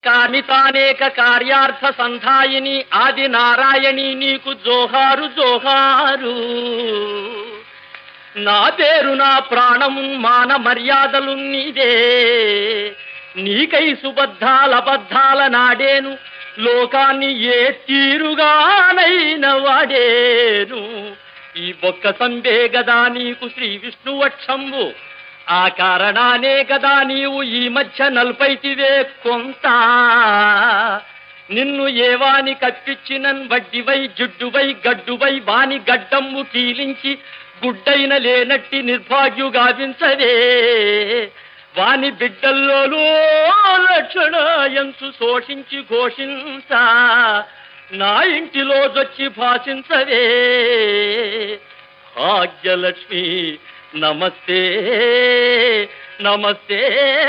కామితానేక కార్యార్థ సంధాయిని ఆది నారాయణి నీకు జోహారు జోహారు నా పేరు నా ప్రాణము మాన మర్యాదలు నీదే నీకై సుబద్ధాల బద్ధాల నాడేను లోకాన్ని ఏ తీరుగానైన వాడేను ఈ బొక్క సంబే గదా నీకు శ్రీ విష్ణువక్షంబు ఆ కారణానే గదా నీవు ఈ మధ్య నల్పైతివే కొంత నిన్ను ఏవాని కప్పిచ్చినన్ వడ్డివై జుడ్డువై గడ్డువై వాని గడ్డమ్ము కీలించి గుడ్డైన లేనట్టి నిర్భాగ్యుగావించవే వాని బిడ్డల్లోనూ రక్షణ ఎంతు శోషించి ఘోషించ నా ఇంటిలో జొచ్చి భాషించవే భాగ్యలక్ష్మి నమస్తే నమస్తే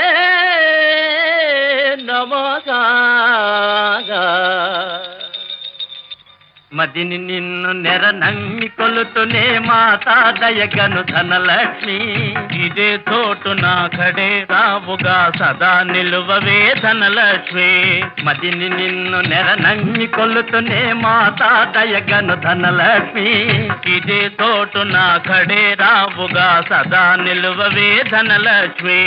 నమగా మదిని నిన్ను నెర నమ్మి కొలుతునే మాతా దయగను ధనలక్ష్మి ఇదే తోటు నా కడే రావుగా సదా నిలువవే ధనలక్ష్మి మదిని నిన్ను నెర నమ్మి కొలుతునే మాతా దయగను ధనలక్ష్మి ఇదే తోటు నా కడే రావుగా సదా నిలువవే ధనలక్ష్మి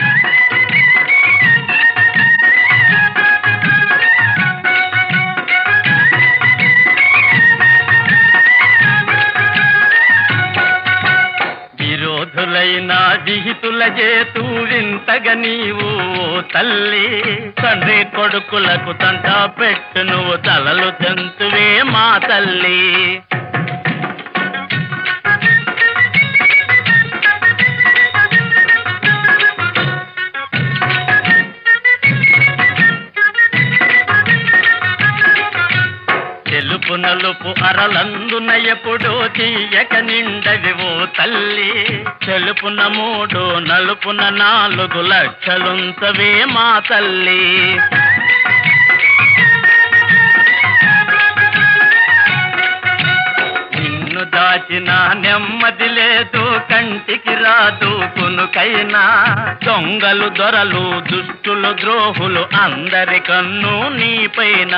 విరోధులైన విహితుల చేతూ వింతగ నీవు తల్లి తండ్రి కొడుకులకు తంట పెట్టు నువ్వు తలలు తెంతువే మా తల్లి తెలుపు నలుపు అరలందున ఎప్పుడు తీయక నిండవివో తల్లి తెలుపున మూడు నలుపున నాలుగు లక్షలుంచవే మా తల్లి నిన్ను దాచిన నెమ్మది లేదు కంటికి రాదు కునుకైనా దొంగలు దొరలు దుష్టులు ద్రోహులు అందరి కన్ను నీపైన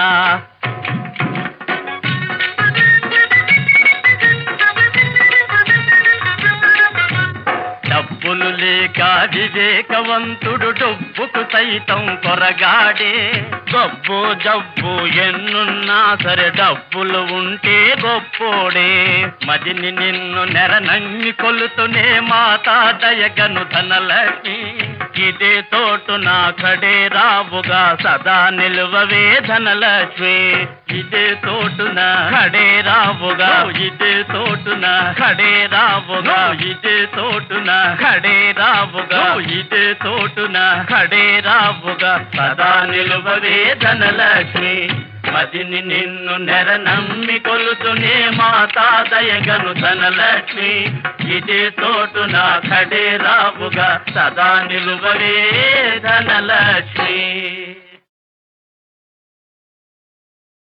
డబ్బులు లేక వివేకవంతుడు డబ్బుకు సైతం కొరగాడే గబ్బు జబ్బు ఎన్నున్నా సరే డబ్బులు ఉంటే గొప్పోడే మదిని నిన్ను నెర నమ్మి కొలుతునే మాతా దయగను ధనలక్ష్మి ఇదే తోటు నా కడే రావుగా సదా నిలువవే ధనలక్ష్మి ఇదే తోటున కడే రావుగా ఇదే తోటున కడే రావుగా ఇదే తోటున కడే రావుగా ఇదే తోటున కడే రావుగా సదా నిలువవే ధనలక్ష్మి మదిని నిన్ను నెర నమ్మి కొలుతునే మాతా దయగను ధనలక్ష్మి ఇదే తోటున కడే రావుగా సదా నిలువవే ధనలక్ష్మి